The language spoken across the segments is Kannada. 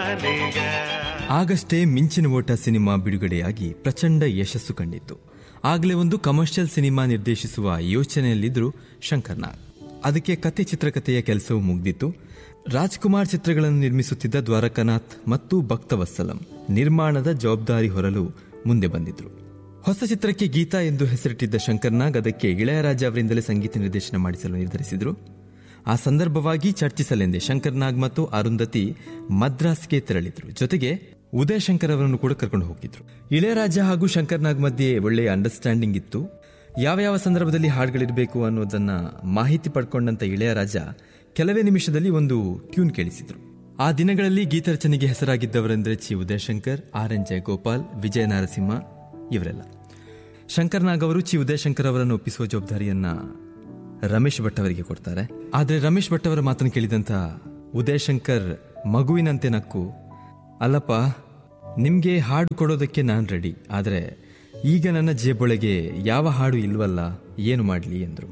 ನಾನೀಗ ಆಗಷ್ಟೇ ಮಿಂಚಿನ ಓಟ ಸಿನಿಮಾ ಬಿಡುಗಡೆಯಾಗಿ ಪ್ರಚಂಡ ಯಶಸ್ಸು ಕಂಡಿತ್ತು ಆಗಲೇ ಒಂದು ಕಮರ್ಷಿಯಲ್ ಸಿನಿಮಾ ನಿರ್ದೇಶಿಸುವ ಯೋಚನೆಯಲ್ಲಿದ್ರು ಶಂಕರ್ ನಾಗ್ ಅದಕ್ಕೆ ಕತೆ ಚಿತ್ರಕಥೆಯ ಕೆಲಸವು ಮುಗ್ದಿತ್ತು ರಾಜ್ಕುಮಾರ್ ಚಿತ್ರಗಳನ್ನು ನಿರ್ಮಿಸುತ್ತಿದ್ದ ದ್ವಾರಕನಾಥ್ ಮತ್ತು ಭಕ್ತವತ್ಸಲಂ ನಿರ್ಮಾಣದ ಜವಾಬ್ದಾರಿ ಹೊರಲು ಮುಂದೆ ಬಂದಿದ್ರು ಹೊಸ ಚಿತ್ರಕ್ಕೆ ಗೀತಾ ಎಂದು ಹೆಸರಿಟ್ಟಿದ್ದ ಶಂಕರ್ ನಾಗ್ ಅದಕ್ಕೆ ಇಳೆಯರಾಜ ಅವರಿಂದಲೇ ಸಂಗೀತ ನಿರ್ದೇಶನ ಮಾಡಿಸಲು ನಿರ್ಧರಿಸಿದ್ರು ಆ ಸಂದರ್ಭವಾಗಿ ಚರ್ಚಿಸಲೆಂದೇ ಶಂಕರ್ ನಾಗ್ ಮತ್ತು ಅರುಂಧತಿ ಮದ್ರಾಸ್ಗೆ ತೆರಳಿದ್ರು ಜೊತೆಗೆ ಉದಯ್ ಶಂಕರ್ ಅವರನ್ನು ಕೂಡ ಕರ್ಕೊಂಡು ಹೋಗಿದ್ರು ಇಳೆಯರಾಜ ಹಾಗೂ ಶಂಕರ್ ನಾಗ್ ಮಧ್ಯೆ ಒಳ್ಳೆಯ ಅಂಡರ್ಸ್ಟ್ಯಾಂಡಿಂಗ್ ಇತ್ತು ಯಾವ ಯಾವ ಸಂದರ್ಭದಲ್ಲಿ ಹಾಡುಗಳಿರಬೇಕು ಅನ್ನೋದನ್ನ ಮಾಹಿತಿ ಪಡ್ಕೊಂಡಂತ ಇಳೆಯರಾಜ ಕೆಲವೇ ನಿಮಿಷದಲ್ಲಿ ಒಂದು ಟ್ಯೂನ್ ಕೇಳಿಸಿದ್ರು ಆ ದಿನಗಳಲ್ಲಿ ಗೀತರಚನೆಗೆ ಹೆಸರಾಗಿದ್ದವರೆಂದರೆ ಚಿ ಉದಯಶಂಕರ್ ಆರ್ ಎನ್ ಜಯಗೋಪಾಲ್ ವಿಜಯ ನರಸಿಂಹ ಇವರೆಲ್ಲ ಶಂಕರ್ ನಾಗ್ ಅವರು ಚಿ ಉದಯಶಂಕರ್ ಅವರನ್ನು ಒಪ್ಪಿಸುವ ಜವಾಬ್ದಾರಿಯನ್ನ ರಮೇಶ್ ಭಟ್ ಅವರಿಗೆ ಕೊಡ್ತಾರೆ ಆದ್ರೆ ರಮೇಶ್ ಭಟ್ ಅವರ ಮಾತನ್ನು ಕೇಳಿದಂತ ಉದಯಶಂಕರ್ ಮಗುವಿನಂತೆ ನಕ್ಕು ಅಲ್ಲಪ್ಪ ನಿಮ್ಗೆ ಹಾಡು ಕೊಡೋದಕ್ಕೆ ನಾನು ರೆಡಿ ಆದ್ರೆ ಈಗ ನನ್ನ ಜೇಬೊಳಗೆ ಯಾವ ಹಾಡು ಇಲ್ವಲ್ಲ ಏನು ಮಾಡಲಿ ಎಂದರು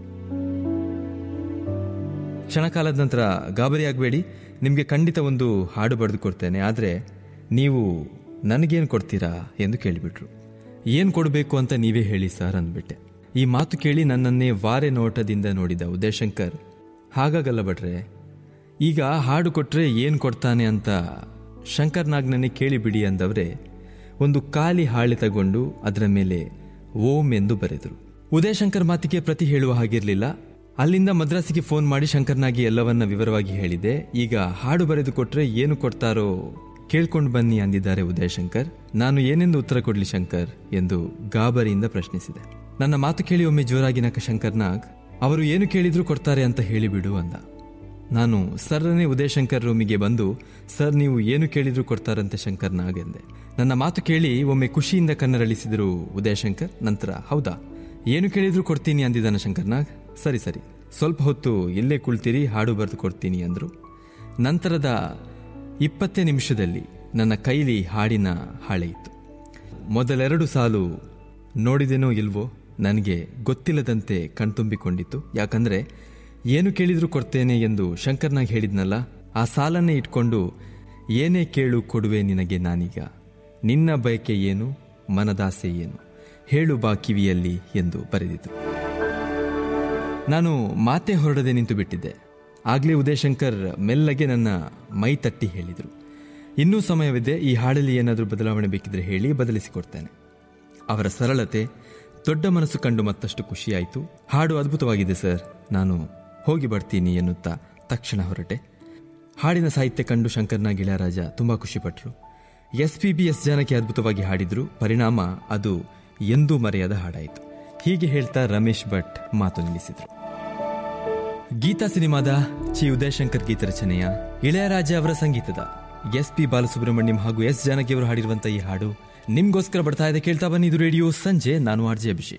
ಕ್ಷಣಕಾಲದ ನಂತರ ಗಾಬರಿ ಆಗಬೇಡಿ ನಿಮಗೆ ಖಂಡಿತ ಒಂದು ಹಾಡು ಬರೆದು ಕೊಡ್ತೇನೆ ಆದರೆ ನೀವು ನನಗೇನು ಕೊಡ್ತೀರಾ ಎಂದು ಕೇಳಿಬಿಟ್ರು ಏನು ಕೊಡಬೇಕು ಅಂತ ನೀವೇ ಹೇಳಿ ಸರ್ ಅಂದ್ಬಿಟ್ಟೆ ಈ ಮಾತು ಕೇಳಿ ನನ್ನನ್ನೇ ವಾರೆ ನೋಟದಿಂದ ನೋಡಿದ ಉದಯಶಂಕರ್ ಹಾಗಾಗಲ್ಲ ಭಟ್ರೆ ಈಗ ಹಾಡು ಕೊಟ್ರೆ ಏನು ಕೊಡ್ತಾನೆ ಅಂತ ಶಂಕರ್ ನಾಗ್ನನ್ನೇ ಕೇಳಿಬಿಡಿ ಅಂದವರೇ ಒಂದು ಖಾಲಿ ಹಾಳೆ ತಗೊಂಡು ಅದರ ಮೇಲೆ ಓಂ ಎಂದು ಬರೆದರು ಉದಯಶಂಕರ್ ಮಾತಿಗೆ ಪ್ರತಿ ಹೇಳುವ ಹಾಗಿರಲಿಲ್ಲ ಅಲ್ಲಿಂದ ಮದ್ರಾಸಿಗೆ ಫೋನ್ ಮಾಡಿ ಶಂಕರ್ನಾಗಿ ಎಲ್ಲವನ್ನ ವಿವರವಾಗಿ ಹೇಳಿದೆ ಈಗ ಹಾಡು ಬರೆದು ಕೊಟ್ರೆ ಏನು ಕೊಡ್ತಾರೋ ಕೇಳ್ಕೊಂಡು ಬನ್ನಿ ಅಂದಿದ್ದಾರೆ ಉದಯಶಂಕರ್ ನಾನು ಏನೆಂದು ಉತ್ತರ ಕೊಡ್ಲಿ ಶಂಕರ್ ಎಂದು ಗಾಬರಿಯಿಂದ ಪ್ರಶ್ನಿಸಿದೆ ನನ್ನ ಮಾತು ಕೇಳಿ ಒಮ್ಮೆ ಜೋರಾಗಿ ನಕ್ಕ ಶಂಕರ್ ನಾಗ್ ಅವರು ಏನು ಕೇಳಿದ್ರು ಕೊಡ್ತಾರೆ ಅಂತ ಹೇಳಿಬಿಡು ಅಂದ ನಾನು ಸರ್ರನೇ ಉದಯಶಂಕರ್ ರೂಮಿಗೆ ಬಂದು ಸರ್ ನೀವು ಏನು ಕೇಳಿದ್ರು ಕೊಡ್ತಾರಂತೆ ಶಂಕರ್ ನಾಗ್ ಎಂದೆ ನನ್ನ ಮಾತು ಕೇಳಿ ಒಮ್ಮೆ ಖುಷಿಯಿಂದ ಕಣ್ಣರಳಿಸಿದರು ಉದಯಶಂಕರ್ ನಂತರ ಹೌದಾ ಏನು ಕೇಳಿದ್ರು ಕೊಡ್ತೀನಿ ಅಂದಿದ್ದಾನ ಶಂಕರ್ ನಾಗ್ ಸರಿ ಸರಿ ಸ್ವಲ್ಪ ಹೊತ್ತು ಇಲ್ಲೇ ಕುಳ್ತೀರಿ ಹಾಡು ಬರೆದು ಕೊಡ್ತೀನಿ ಅಂದರು ನಂತರದ ಇಪ್ಪತ್ತೇ ನಿಮಿಷದಲ್ಲಿ ನನ್ನ ಕೈಲಿ ಹಾಡಿನ ಹಾಳೆ ಇತ್ತು ಮೊದಲೆರಡು ಸಾಲು ನೋಡಿದೆನೋ ಇಲ್ವೋ ನನಗೆ ಗೊತ್ತಿಲ್ಲದಂತೆ ಕಣ್ತುಂಬಿಕೊಂಡಿತ್ತು ಯಾಕಂದ್ರೆ ಏನು ಕೇಳಿದ್ರು ಕೊಡ್ತೇನೆ ಎಂದು ಶಂಕರ್ನಾಗ್ ಹೇಳಿದ್ನಲ್ಲ ಆ ಸಾಲನ್ನೇ ಇಟ್ಕೊಂಡು ಏನೇ ಕೇಳು ಕೊಡುವೆ ನಿನಗೆ ನಾನೀಗ ನಿನ್ನ ಬಯಕೆ ಏನು ಮನದಾಸೆ ಏನು ಹೇಳು ಬಾ ಕಿವಿಯಲ್ಲಿ ಎಂದು ಬರೆದಿದ್ರು ನಾನು ಮಾತೆ ಹೊರಡದೆ ನಿಂತು ಬಿಟ್ಟಿದ್ದೆ ಆಗ್ಲೇ ಉದಯಶಂಕರ್ ಮೆಲ್ಲಗೆ ನನ್ನ ಮೈ ತಟ್ಟಿ ಹೇಳಿದರು ಇನ್ನೂ ಸಮಯವಿದೆ ಈ ಹಾಡಲ್ಲಿ ಏನಾದರೂ ಬದಲಾವಣೆ ಬೇಕಿದ್ರೆ ಹೇಳಿ ಬದಲಿಸಿಕೊಡ್ತೇನೆ ಅವರ ಸರಳತೆ ದೊಡ್ಡ ಮನಸ್ಸು ಕಂಡು ಮತ್ತಷ್ಟು ಖುಷಿಯಾಯಿತು ಹಾಡು ಅದ್ಭುತವಾಗಿದೆ ಸರ್ ನಾನು ಹೋಗಿ ಬರ್ತೀನಿ ಎನ್ನುತ್ತಾ ತಕ್ಷಣ ಹೊರಟೆ ಹಾಡಿನ ಸಾಹಿತ್ಯ ಕಂಡು ಶಂಕರ್ನಾಗ್ ಇಳಯರಾಜ ತುಂಬಾ ಖುಷಿಪಟ್ಟರು ಎಸ್ ಪಿ ಬಿ ಎಸ್ ಜನಕ್ಕೆ ಅದ್ಭುತವಾಗಿ ಹಾಡಿದ್ರು ಪರಿಣಾಮ ಅದು ಎಂದೂ ಮರೆಯದ ಹಾಡಾಯಿತು ಹೀಗೆ ಹೇಳ್ತಾ ರಮೇಶ್ ಭಟ್ ಮಾತು ನಿಲ್ಲಿಸಿದ್ರು ಗೀತಾ ಸಿನಿಮಾದ ಚಿ ಉದಯಶಂಕರ್ ಗೀತ ರಚನೆಯ ಇಳೆಯರಾಜ ಅವರ ಸಂಗೀತದ ಎಸ್ ಪಿ ಬಾಲಸುಬ್ರಹ್ಮಣ್ಯಂ ಹಾಗೂ ಎಸ್ ಜಾನಕಿ ಅವರು ಹಾಡಿರುವಂತ ಈ ಹಾಡು ನಿಮ್ಗೋಸ್ಕರ ಬರ್ತಾ ಇದೆ ಕೇಳ್ತಾ ಬನ್ನಿ ಇದು ರೇಡಿಯೋ ಸಂಜೆ ನಾನು R J Abhishek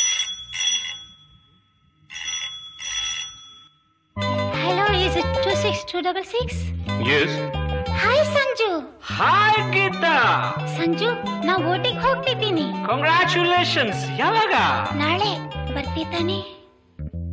Hello, is it 26266? Yes hi Sanju hi Geetha Sanju ನಾ ಓಟಿಗೆ ಹೋಗ್ತಿದ್ದೀನಿ ಕಂಗ್ರ್ಯಾಚುಲೇಷನ್ಸ್ ಯಾವಾಗ ನಾಳೆ ಬರ್ತೀತಾನೆ